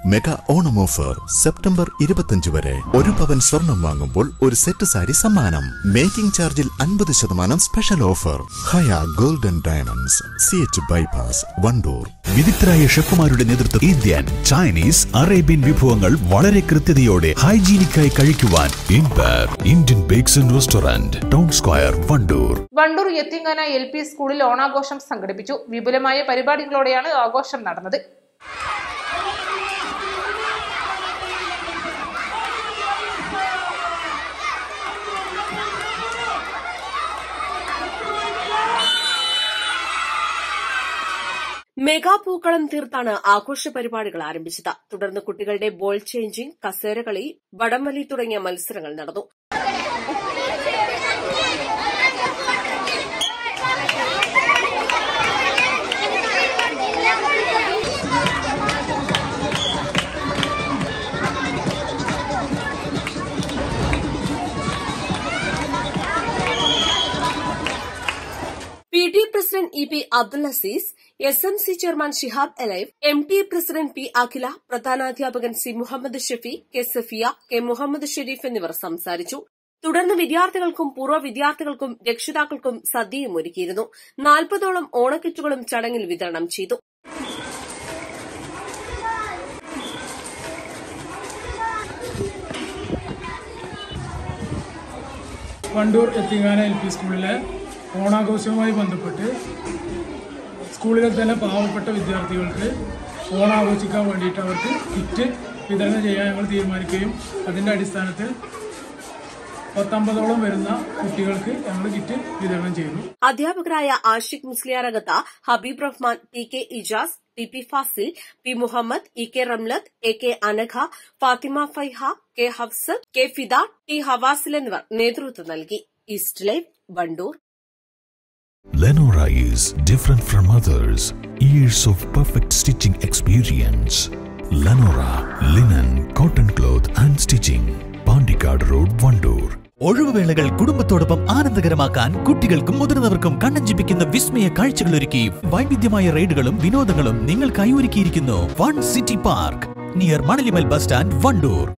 Mega Onam offer September ഇരുപത്തിയഞ്ച് വരെ ഒരു പവൻ സ്വർണം വാങ്ങുമ്പോൾ ഒരു സെറ്റ് സാരി സമ്മാനം മേക്കിംഗ് ചാർജിൽ അൻപത് ശതമാനം special offer Haya golden diamonds C H bypass Wandoor വിദഗ്ധരായ ഷെഫുമാരുടെ നേതൃത്വം ഇന്ത്യൻ ചൈനീസ് അറേബ്യൻ വിഭവങ്ങൾ വളരെ കൃത്യതയോടെ ഹൈജീനിക്കായി കഴിക്കുവാൻ empire Indian bakes and restaurant town square Wandoor Wandoor യത്തിങ്ങാന എൽ പി സ്കൂളിൽ ഓണാഘോഷം സംഘടിപ്പിച്ചു വിപുലമായ പരിപാടികളോടെയാണ് ആഘോഷം നടന്നത് മെഗാ പൂക്കളം തീർത്താണ് ആഘോഷ പരിപാടികൾ ആരംഭിച്ചത് തുടർന്ന് കുട്ടികളുടെ ബോൾ ചേഞ്ചിങ് കസേരകളി വടംവലി തുടങ്ങിയ മത്സരങ്ങൾ നടന്നു P T president E P Abdul Aziz S M C chairman Shihab എലൈവ് M T president P Akhila പ്രധാനാധ്യാപകൻ C Muhammad Shafi K Safiya K Muhammad Sharif എന്നിവർ സംസാരിച്ചു തുടർന്ന് വിദ്യാർത്ഥികൾക്കും പൂർവ്വ വിദ്യാർത്ഥികൾക്കും രക്ഷിതാക്കൾക്കും സദ്യയും ഒരുക്കിയിരുന്നു നാൽപ്പതോളം ഓണക്കിറ്റുകളും ചടങ്ങിൽ വിതരണം ചെയ്തു വണ്ടൂർ എത്തിങ്ങാന എൽ പി സ്കൂളിലെ ഓണാഘോഷവുമായി ബന്ധപ്പെട്ട് സ്കൂളിലെ തന്നെ പാവപ്പെട്ട വിദ്യാർത്ഥികൾക്ക് ഓണാഘോഷിക്കാൻ വേണ്ടിയിട്ട് അവർക്ക് കിറ്റ് വിതരണം ചെയ്യാൻ ഞങ്ങൾ തീരുമാനിക്കുകയും അതിൻ്റെ അടിസ്ഥാനത്തിൽ പത്തൊമ്പതോളം വരുന്ന കുട്ടികൾക്ക് ഞങ്ങൾ കിറ്റ് വിതരണം ചെയ്തു അധ്യാപകരായ Ashiq Musliyarakath Habeeb Rahman T K Ijas T P Fazil P Muhammad E K Ramlath A K Anagha Fathima Faiha K Hafsath K Fida T Havasil എന്നിവർ നേതൃത്വം നൽകി east live Wandoor Lenora is different from others. Years of perfect stitching experience. Lenora linen, cotton cloth and stitching. Pandikad Road, Vandoor. ഒഴിവുവേളകൾ കുടുംബത്തോടൊപ്പം ആനന്ദകരമാക്കാൻ കുട്ടികൾക്കും മുതിർന്നവർക്കും കണ്ണഞ്ചിപ്പിക്കുന്ന വിസ്മയ കാഴ്ചകൾ ഒരുക്കി വൈവിധ്യമായ റൈഡുകളും വിനോദങ്ങളും നിങ്ങൾക്കായി ഒരുക്കിയിരിക്കുന്നു one city park near Manalimal bus stand Wandoor